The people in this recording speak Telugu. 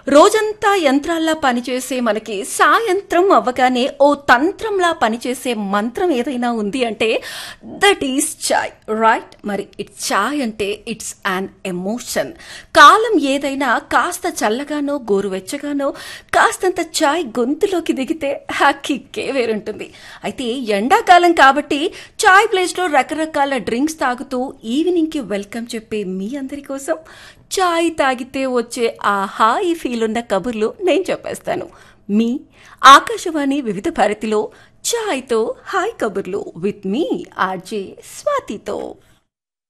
రోజంతా యంత్రాల్లా పనిచేసే మనకి సాయంత్రం అవ్వగానే ఓ తంత్రంలా పనిచేసే మంత్రం ఏదైనా ఉంది అంటే దట్ ఈస్ చాయ్ రైట్ మరి ఇట్స్ చాయ్ అంటే ఇట్స్ అన్ ఎమోషన్ కాలం ఏదైనా కాస్త చల్లగానో గోరువెచ్చగానో కాస్తంత చాయ్ గొంతులోకి దిగితే ఆ కిక్కే వేరుంటుంది అయితే ఎండాకాలం కాబట్టి చాయ్ ప్లేస్లో రకరకాల డ్రింక్స్ తాగుతూ ఈవినింగ్కి వెల్కమ్ చెప్పే మీ అందరి కోసం చాయ్ తాగితే వచ్చే ఆ హాయి ఫీల్ ఉన్న కబుర్లు నేను చెప్పేస్తాను మీ ఆకాశవాణి వివిధ భారతిలో చాయ్తో హాయ్ కబుర్లు విత్ మీ ఆర్జే స్వాతితో